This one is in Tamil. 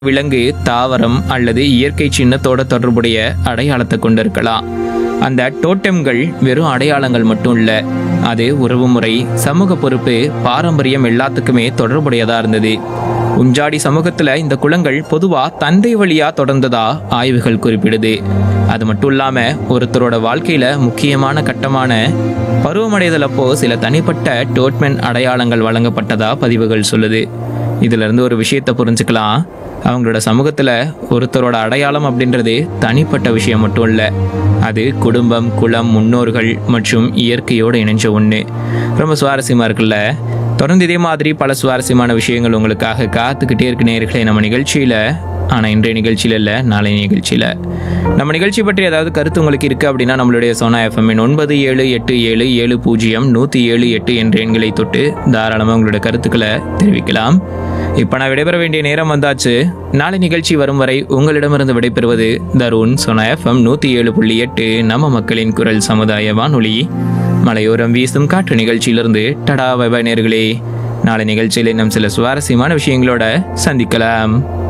விலங்கு தாவரம் அல்லது இயற்கை சின்னத்தோட தொடர்புடைய அடையாளத்தை கொண்டிருக்கலாம் அந்த டோட்டம்கள் வெறும் அடையாளங்கள் மட்டும் இல்ல அது உறவுமுறை சமூக பொறுப்பு பாரம்பரியம் எல்லாத்துக்குமே தொடர்புடையதா இருந்தது உஞ்சாடி சமூகத்துல இந்த குலங்கள் பொதுவா தந்தை வழியா தொடர்ந்ததா ஆய்வுகள் குறிப்பிடுது அது மட்டும் இல்லாம ஒருத்தரோட வாழ்க்கையில முக்கியமான கட்டமான பருவமடைதல் அப்போ சில தனிப்பட்ட டோட்மென் அடையாளங்கள் வழங்கப்பட்டதா பதிவுகள் சொல்லுது இதுல இருந்து ஒரு விஷயத்தை புரிஞ்சுக்கலாம் அவங்களோட சமூகத்துல ஒருத்தரோட அடையாளம் அப்படின்றது தனிப்பட்ட விஷயம் மட்டும் இல்ல அது குடும்பம் குலம் முன்னோர்கள் மற்றும் இயற்கையோடு இணைஞ்ச ஒண்ணு ரொம்ப சுவாரஸ்யமா இருக்குல்ல தொடர்ந்து இதே மாதிரி பல சுவாரஸ்யமான விஷயங்கள் உங்களுக்காக காத்துக்கிட்டே இருக்கு நேர்களே நம்ம நிகழ்ச்சியில ஆனா இன்றைய நிகழ்ச்சியில இல்ல நாளைய நிகழ்ச்சியில நம்ம நிகழ்ச்சி பற்றி ஏதாவது கருத்து உங்களுக்கு இருக்கு அப்படின்னா நம்மளுடைய சோனா எஃப்எம் ஒன்பது ஏழு எட்டு ஏழு ஏழு பூஜ்ஜியம் நூத்தி ஏழு எட்டு என்ற எண்களை தொட்டு தாராளமா உங்களோட கருத்துக்களை தெரிவிக்கலாம் இப்ப நான் விடைபெற வேண்டிய நேரம் வந்தாச்சு நாளை நிகழ்ச்சி வரும் வரை உங்களிடமிருந்து விடைபெறுவது தருண் சோனா எஃப்எம் நூத்தி ஏழு புள்ளி எட்டு நம்ம மக்களின் குரல் சமுதாய வானொலி மலையோரம் வீசும் காற்று நிகழ்ச்சியிலிருந்து டடா வைபாய் நேர்களே நாளை நிகழ்ச்சியில் இன்னும் சில சுவாரஸ்யமான விஷயங்களோட சந்திக்கலாம்